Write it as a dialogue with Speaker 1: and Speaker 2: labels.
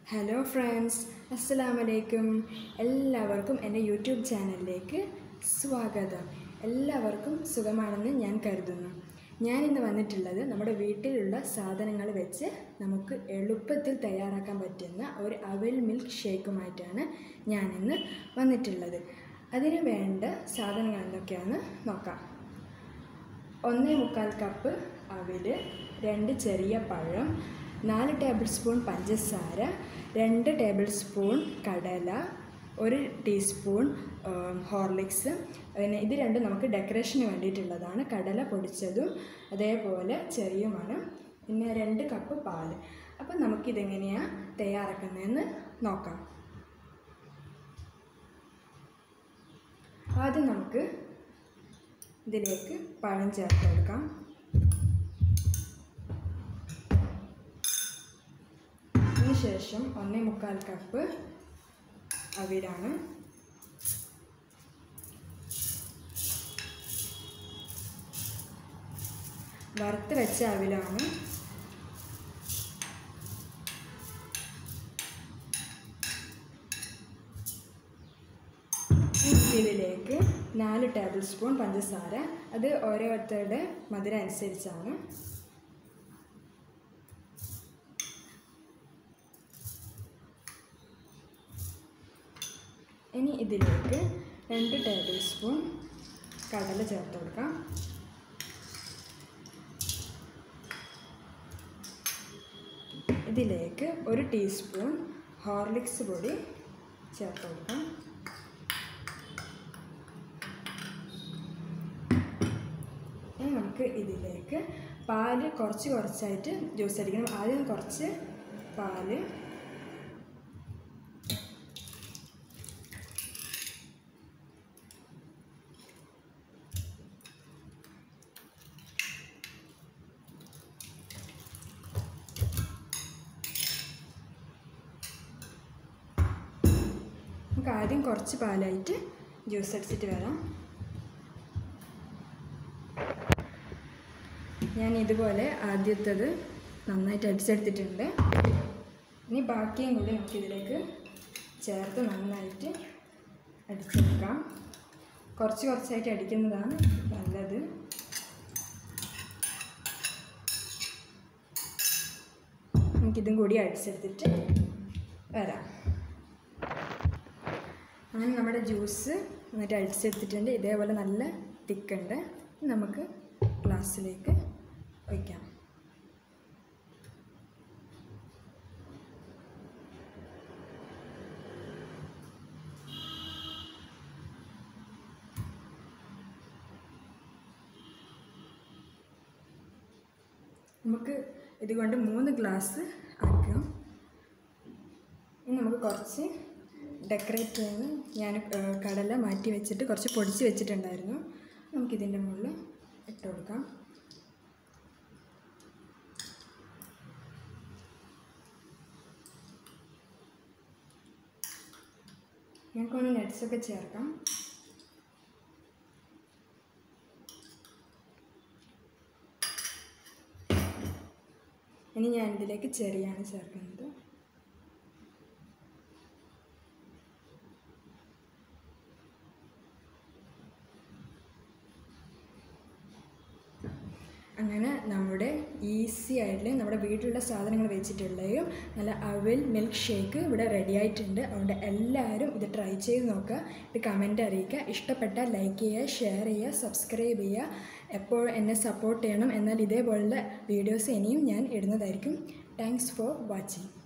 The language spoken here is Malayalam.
Speaker 1: ഹലോ ഫ്രണ്ട്സ് അസ്സലാമു അലൈക്കും എല്ലാവർക്കും എൻ്റെ യൂട്യൂബ് ചാനലിലേക്ക് സ്വാഗതം എല്ലാവർക്കും സുഖമാണെന്ന് ഞാൻ കരുതുന്നു ഞാൻ ഇന്ന് വന്നിട്ടുള്ളത് നമ്മുടെ വീട്ടിലുള്ള സാധനങ്ങൾ വെച്ച് നമുക്ക് എളുപ്പത്തിൽ തയ്യാറാക്കാൻ പറ്റുന്ന ഒരു അവൽ മിൽക്ക് ഷേക്കുമായിട്ടാണ് ഞാൻ ഇന്ന് വന്നിട്ടുള്ളത് അതിന് വേണ്ട സാധനങ്ങൾ എന്തൊക്കെയാണെന്ന് നോക്കാം ഒന്നേ മുക്കാൽ കപ്പ് അവില് രണ്ട് ചെറിയ പഴം നാല് ടേബിൾ സ്പൂൺ പഞ്ചസാര രണ്ട് ടേബിൾ സ്പൂൺ കടല ഒരു ടീസ്പൂൺ ഹോർലിക്സ് പിന്നെ ഇത് രണ്ടും നമുക്ക് ഡെക്കറേഷന് വേണ്ടിയിട്ടുള്ളതാണ് കടല പൊടിച്ചതും അതേപോലെ ചെറിയുമാണ് പിന്നെ രണ്ട് കപ്പ് പാൽ അപ്പം നമുക്കിതെങ്ങനെയാണ് തയ്യാറാക്കുന്നതെന്ന് നോക്കാം ആദ്യം നമുക്ക് ഇതിലേക്ക് പഴം ചേർത്ത് കൊടുക്കാം അതിനുശേഷം ഒന്നേ മുക്കാൽ കപ്പ് അവിലാണ് വറുത്ത് വെച്ച അവിലാണ് ഇതിലേക്ക് നാല് ടേബിൾ സ്പൂൺ പഞ്ചസാര അത് ഓരോരുത്തരുടെ മധുരം അനുസരിച്ചാണ് ഇനി ഇതിലേക്ക് രണ്ട് ടേബിൾ സ്പൂൺ കടല ചേർത്ത് കൊടുക്കാം ഇതിലേക്ക് ഒരു ടീസ്പൂൺ ഹോർലിക്സ് പൊടി ചേർത്ത് കൊടുക്കാം ഇനി നമുക്ക് ഇതിലേക്ക് പാല് കുറച്ച് കുറച്ചായിട്ട് ജ്യൂസ് അടിക്കണം ആദ്യം കുറച്ച് പാല് നമുക്ക് ആദ്യം കുറച്ച് പാലായിട്ട് ജ്യൂസ് അടിച്ചിട്ട് വരാം ഞാൻ ഇതുപോലെ ആദ്യത്തത് നന്നായിട്ട് അടിച്ചെടുത്തിട്ടുണ്ട് ഇനി ബാക്കിയും കൂടി നമുക്കിതിലേക്ക് ചേർത്ത് നന്നായിട്ട് അടിച്ചെടുക്കാം കുറച്ച് കുറച്ചായിട്ട് അടിക്കുന്നതാണ് നല്ലത് നമുക്കിതും കൂടി അടിച്ചെടുത്തിട്ട് വരാം അങ്ങനെ നമ്മുടെ ജ്യൂസ് എന്നിട്ട് അടിച്ചെടുത്തിട്ടുണ്ട് ഇതേപോലെ നല്ല തിക്കുണ്ട് നമുക്ക് ഗ്ലാസ്സിലേക്ക് ഒഴിക്കാം നമുക്ക് ഇതുകൊണ്ട് മൂന്ന് ഗ്ലാസ് ആക്കാം ഇനി നമുക്ക് കുറച്ച് ഡെക്കറേറ്റ് ചെയ്യാൻ ഞാൻ കടല മാറ്റി വെച്ചിട്ട് കുറച്ച് പൊടിച്ച് വെച്ചിട്ടുണ്ടായിരുന്നു നമുക്കിതിൻ്റെ മുകളിൽ ഇട്ട് കൊടുക്കാം ഞങ്ങൾക്കൊന്ന് നട്ട്സൊക്കെ ചേർക്കാം ഇനി ഞാനിതിലേക്ക് ചെറിയാണ് ചേർക്കുന്നത് അങ്ങനെ നമ്മുടെ ഈസി ആയിട്ടുള്ള നമ്മുടെ വീട്ടിലുള്ള സാധനങ്ങൾ വെച്ചിട്ടുള്ളതും നല്ല അവൽ മിൽക്ക് ഷേക്ക് ഇവിടെ റെഡി ആയിട്ടുണ്ട് അതുകൊണ്ട് എല്ലാവരും ഇത് ട്രൈ ചെയ്ത് നോക്കുക ഇത് കമൻറ്റ് അറിയിക്കുക ഇഷ്ടപ്പെട്ടാൽ ലൈക്ക് ചെയ്യുക ഷെയർ ചെയ്യുക സബ്സ്ക്രൈബ് ചെയ്യുക എപ്പോൾ എന്നെ സപ്പോർട്ട് ചെയ്യണം എന്നാൽ ഇതേപോലുള്ള വീഡിയോസ് ഇനിയും ഞാൻ ഇടുന്നതായിരിക്കും താങ്ക്സ് ഫോർ വാച്ചിങ്